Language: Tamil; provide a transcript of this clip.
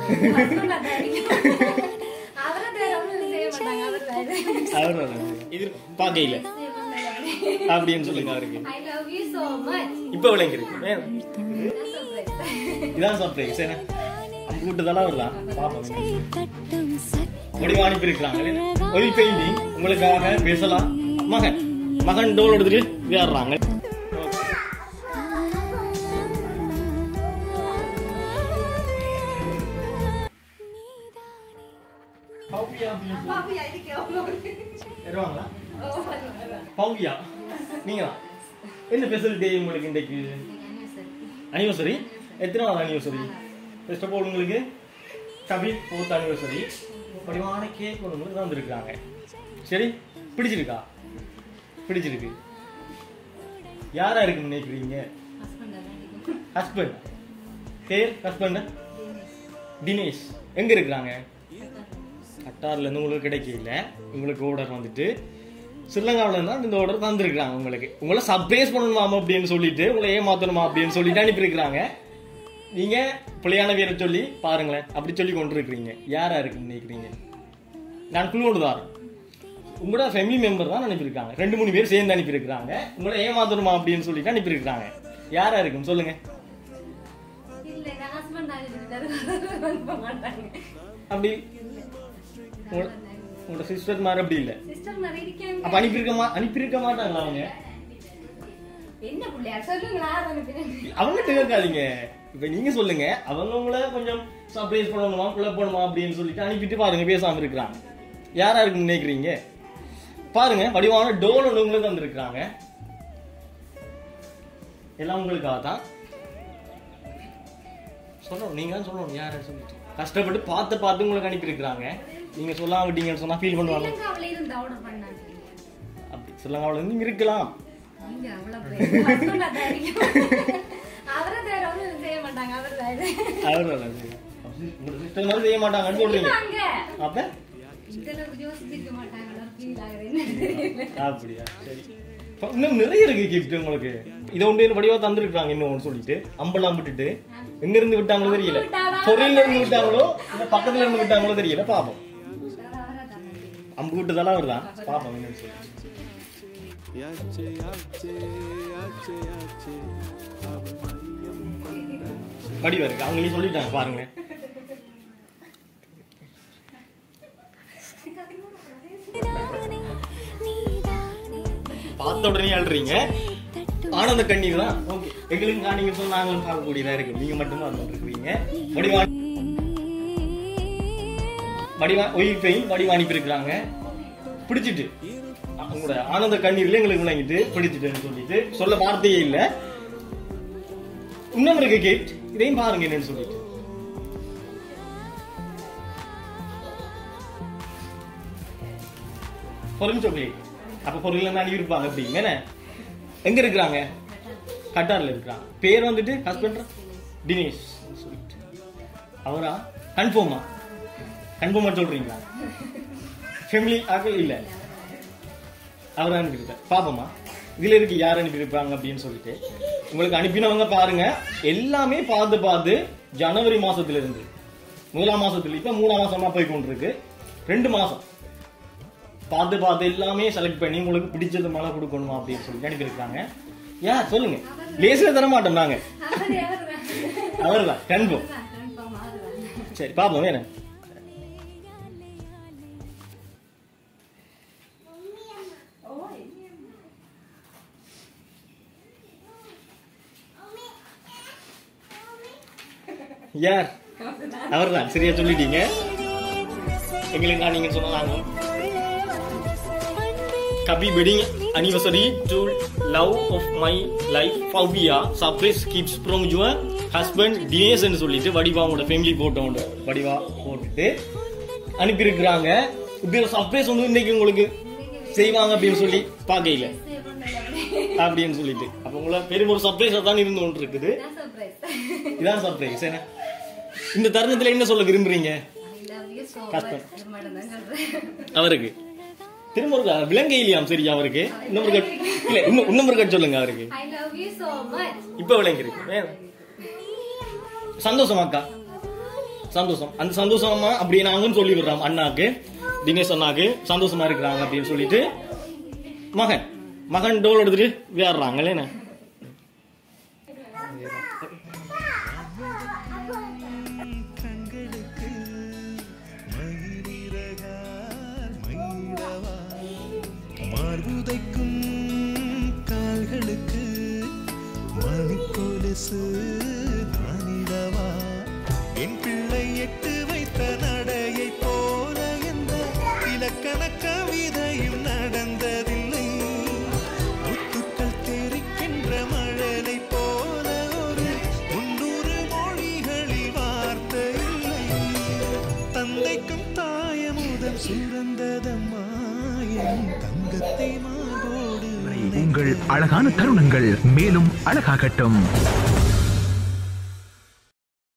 husband அதான் அடிக்கும். அவரை வேற ஒண்ணும் செய்ய மாட்டாங்க அவர் வேற அவர் இது பார்க்கையில அப்படின்னு சொல்லுங்க அவருக்கு I love you so much இப்ப விளங்கிருக்கு ஏன்? இதான் சர்ப்ரைஸ் என்ன அந்த கூட்டத்தெல்லாம் வரலாம் பாப்போம் முடிவு அனுப்பி இருக்கிறாங்க ஒரு பெயிண்டிங் உங்களுக்காக பேசலாம் மகன் மகன் டோல் எடுத்துட்டு விளையாடுறாங்க வருவாங்களா பவ்யா நீங்களா என்ன ஸ்பெஷல் டே உங்களுக்கு இன்றைக்கு அனிவர்சரி எத்தனாவது அனிவர்சரி ஃபர்ஸ்ட் ஆஃப் ஆல் உங்களுக்கு கபில் ஃபோர்த் அனிவர்சரி வடிவான கேக் ஒன்று உங்களுக்கு தந்துருக்காங்க சரி பிடிச்சிருக்கா பிடிச்சிருக்கு யாரா இருக்குன்னு நினைக்கிறீங்க ஹஸ்பண்ட் பேர் ஹஸ்பண்ட் தினேஷ் எங்க இருக்கிறாங்க கட்டார்ல இருந்து உங்களுக்கு கிடைக்கல உங்களுக்கு ஆர்டர் வந்துட்டு ஸ்ரீலங்காவில இருந்தா இந்த ஆர்டர் தந்திருக்காங்க உங்களுக்கு உங்களை சர்ப்ரைஸ் பண்ணணுமா அப்படின்னு சொல்லிட்டு உங்களை ஏமாத்தணுமா அப்படின்னு சொல்லிட்டு அனுப்பியிருக்கிறாங்க நீங்க பிள்ளையான பேரை சொல்லி பாருங்களேன் அப்படி சொல்லி கொண்டு இருக்கிறீங்க யாரா இருக்குன்னு நினைக்கிறீங்க நான் குழுவோடு தான் உங்களோட ஃபேமிலி மெம்பர் தான் அனுப்பியிருக்காங்க ரெண்டு மூணு பேர் சேர்ந்து அனுப்பியிருக்கிறாங்க உங்களை ஏமாத்தணுமா அப்படின்னு சொல்லிட்டு அனுப்பியிருக்கிறாங்க யாரா இருக்கும் சொல்லுங்க இல்ல நான் ஹஸ்பண்ட் அனுப்ப மாட்டாங்க அப்படி உங்களோட- உங்களோட சிஸ்டர் மாதிரி அப்படி இல்லை சிஸ்டர் நிறைய இருக்காங்க அப்ப அனுப்பியிருக்க மா அனுப்பியிருக்க மாட்டாங்களா அவங்க என்ன பிள்ளையா சொல்லுங்களா அனுப்பினேன் அவங்க கேட்காதீங்க இப்ப நீங்க சொல்லுங்க அவங்க உங்களை கொஞ்சம் சர்ப்ரைஸ் பண்ணணுமா குழப்பணுமா அப்படின்னு சொல்லிட்டு அனுப்பிட்டு பாருங்க பேசாம இருக்கிறாங்க யாரா இருக்குன்னு நினைக்கிறீங்க பாருங்க வடிவான டோல் ஒன்று உங்களுக்கு வந்திருக்கிறாங்க எல்லாம் உங்களுக்காக தான் சொல்லணும் நீங்க தான் சொல்லணும் யாரை சொல்லிட்டு கஷ்டப்பட்டு பார்த்து பார்த்து உங்களுக்கு அனுப்பியிருக்கிறாங்க நீங்க சொல்லாம விட்டீங்கன்னு சொன்னா ஃபீல் பண்ணுவாங்க ஸ்ரீலங்காவில இருந்து ஆர்டர் பண்ணாங்க அப்படி சொல்லலாம் நீங்க இருக்கலாம் நீங்க அவ்வளவு ஹஸ்பண்ட் அதான் அடிக்கும் அவரை வேற ஒண்ணும் செய்ய மாட்டாங்க அவர் வேற அவர் நல்லது உங்க சிஸ்டர் மாதிரி செய்ய மாட்டாங்கன்னு சொல்றீங்க அங்க அப்ப இந்த அளவுக்கு யோசிச்சிருக்க மாட்டாங்க ஃபீல் ஆகுது அப்படியா சரி இப்ப இன்னும் நிறைய இருக்கு கிஃப்ட் உங்களுக்கு இதை ஒன்று வடிவா தந்திருக்காங்க இன்னும் சொல்லிட்டு அம்பெல்லாம் விட்டுட்டு எங்க இருந்து விட்டாங்களோ தெரியல பொருள்ல இருந்து விட்டாங்களோ இல்ல பக்கத்துல இருந்து விட்டாங்களோ தெரியல பாப்போம் அம்பு விட்டதெல்லாம் வருதான் பாப்போம் என்னன்னு சொல்லி வடிவா இருக்கு அவங்களே சொல்லிட்டாங்க பாருங்க பார்த்த உடனே அழுறீங்க ஆனந்த கண்ணீர் தான் ஓகே எங்களுக்கு காணிங்க சொன்னா நாங்களும் பார்க்கக்கூடியதா இருக்கு நீங்க மட்டும் தான் இருக்கிறீங்க வடிவா வடிவா ஒயில் பெயின் வடிவா அனுப்பியிருக்கிறாங்க பிடிச்சிட்டு உங்களோட ஆனந்த கண்ணீர்ல எங்களுக்கு விளங்கிட்டு பிடிச்சிட்டுன்னு சொல்லிட்டு சொல்ல வார்த்தையே இல்ல இன்னும் இருக்கு கேட் இதையும் பாருங்க என்னன்னு சொல்லிட்டு பொருள் சாக்லேட் அப்ப பொருள் அனுப்பி இருப்பாங்க அப்படிங்க என்ன? எங்க இருக்கிறாங்க கட்டார்ல இருக்கிறாங்க பேர் வந்துட்டு ஹஸ்பண்ட் தினேஷ் சொல்லிட்டு அவரா கன்ஃபார்மா கன்ஃபார்மா சொல்றீங்களா ஃபேமிலி ஆக்கள் இல்ல அவர் அனுப்பியிருக்கார் பாப்போமா இதுல இருக்கு யார் அனுப்பியிருப்பாங்க அப்படின்னு சொல்லிட்டு உங்களுக்கு அனுப்பினவங்க பாருங்க எல்லாமே பார்த்து பார்த்து ஜனவரி மாசத்துல இருந்து முதலாம் மாசத்துல இப்ப மூணாம் மாசமா போய் கொண்டிருக்கு ரெண்டு மாசம் பார்த்து பார்த்து எல்லாமே செலக்ட் பண்ணி உங்களுக்கு பிடிச்சது மேல கொடுக்கணுமா அப்படின்னு சொல்லி அனுப்பியிருக்காங்க யார் சொல்லுங்க லேசில தர மாட்டோம் நாங்க அவரே அவர்தான் அவர்தான் கன்ஃபார்ம் கன்ஃபார்ம் அவர்தான் சரி பாப்போம் வேணும் யார் அவர்தான் சரியா சொல்லிட்டீங்க எங்களுக்கு நான் நீங்க சொன்னாங்க கபி wedding anniversary to love of my life ஃபவ்யா surprise gifts from your husband தினேஷ்னு சொல்லிட்டு வடிவா உங்களோட ஃபேமிலி போட்டோ உண்டு வடிவா போட்டுட்டு அனுப்பியிருக்கிறாங்க இப்படி ஒரு சர்ப்ரைஸ் வந்து இன்னைக்கு உங்களுக்கு செய்வாங்க அப்படின்னு சொல்லி பார்க்கையில அப்படின்னு சொல்லிட்டு அப்ப உங்களை பெரும் ஒரு சர்ப்ரைஸா தான் இருந்து கொண்டு இருக்குது சர்ப்ரைஸ் இதான் சர்ப்ரைஸ் என்ன இந்த தருணத்துல என்ன சொல்ல விரும்புறீங்க ஐ லவ் யூ சோ கஷ்டம். மச் அது மட்டும் தான் சொல்றேன் அவருக்கு திரும்ப ஒரு விலங்கை இல்லையாம் சரியா அவருக்கு இன்னொரு கட் இல்ல இன்னும் இன்னொரு கட் சொல்லுங்க அவருக்கு I love you so much இப்ப விளங்கிருக்கு வேணும். சந்தோஷமா அக்கா சந்தோஷம் அந்த சந்தோஷமா அப்படி நாங்கன்னு சொல்லி விடுறோம் அண்ணாக்கு தினேஷ் அண்ணாக்கு சந்தோஷமா இருக்கிறாங்க அப்படின்னு சொல்லிட்டு மகன் மகன் டோல் எடுத்துட்டு விளையாடுறாங்க இல்லைண்ணே கண்களுக்கு மயிலிறகால் மயிலவா மார்புதைக்கும் கால்களுக்கு மணிக்கொலுசு நானிடவா என் பிள்ளை எட்டு வைத்த நடையை போல எந்த இலக்கண கவிதையும் நடந்ததில்லை முத்துக்கள் தெரிக்கின்ற மழலை போல ஒரு முன்னூறு மொழிகளில் வார்த்தை இல்லை தந்தைக்கும் தாயமுதம் சுரந்ததம்மா என் தங்கத்தை மார்போடு உங்கள் அழகான தருணங்கள் மேலும் அழகாகட்டும்